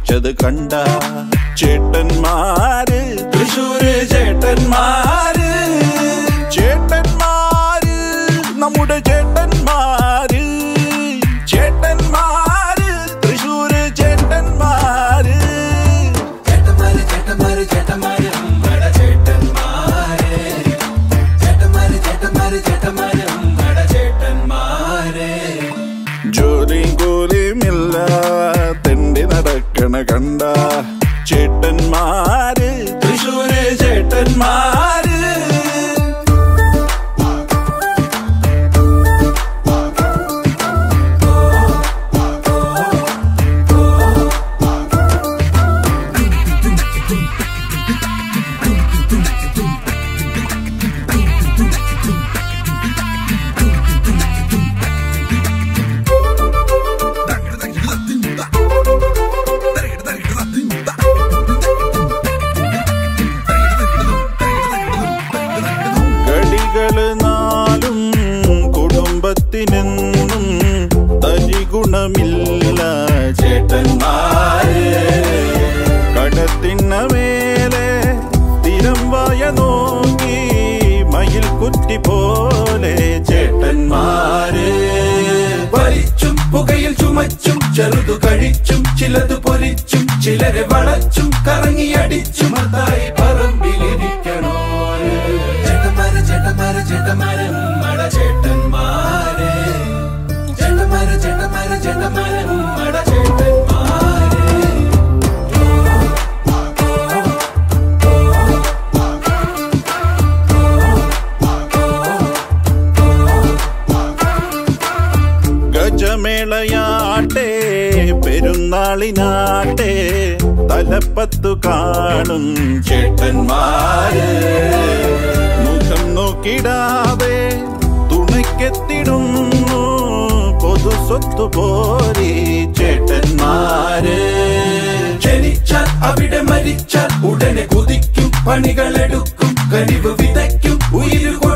ചിരിച്ചത് കണ്ട ചേട്ടന്മാര് തൃശൂര് ചേട്ടന്മാര് ചേട്ടന്മാര് നമ്മുടെ ചേട്ടന്മാര് ചേട്ടന്മാര് തൃശൂര് ചേട്ടന്മാര് ചേട്ടന്മാര് ചേട്ടന്മാര് ചേട്ടന്മാര് ഉമ്മടെ ചേട്ടന്മാരെ ചേട്ടന്മാര് ചേട്ടന്മാര് ചേട്ടന്മാര് ഉമ്മടെ ചേട്ടന്മാരെ ജോലിയും കൂലിയുമില്ല തെണ്ടി നടക്കണ കണ്ട ചേട്ടന്മാര് തൃശൂര് ചേട്ടന്മാര് കളികള് നാളും കുടുംബത്തിനെന്നും തരിഗുണമില്ല ചേട്ടന്മാര് കടത്തിന്ന മേലെ സ്ഥിരം വായ നോക്കി മയിൽ കുറ്റി പോലെ ചേട്ടന്മാര് വലിച്ചും പുകയിൽ ചുമച്ചും ചെറുതു കഴിച്ചും ചിലത് പൊരിച്ചും ചിലരെ വളച്ചും കറങ്ങിയടിച്ചും അതായി പറമ്പിലിരിക്കണോ ചേട്ടന്മാര് ചേട്ടന്മാര് ചേട്ടന്മാര് ഉമ്മട ചേട്ടന്മാരെ ചേട്ടന്മാര് ചേട്ടന്മാര് ചേട്ടന്മാര് ഉമ്മട ചേട്ടന്മാരെ ഗജമേളയാട്ടെ പെരുന്നാളിനാട്ടെ തലപ്പത്തു കാണും ചേട്ടന്മാര് മുഖം നോക്കിടാതെ തുണയ്ക്കെത്തിടുന്നു പൊതു സ്വത്ത് പോരി ചേട്ടന്മാര് ജനിച്ചാൽ അവിടെ മരിച്ചാൽ ഉടനെ കുതിക്കും പണികളെടുക്കും കനിവ് വിതയ്ക്കും ഉയിര്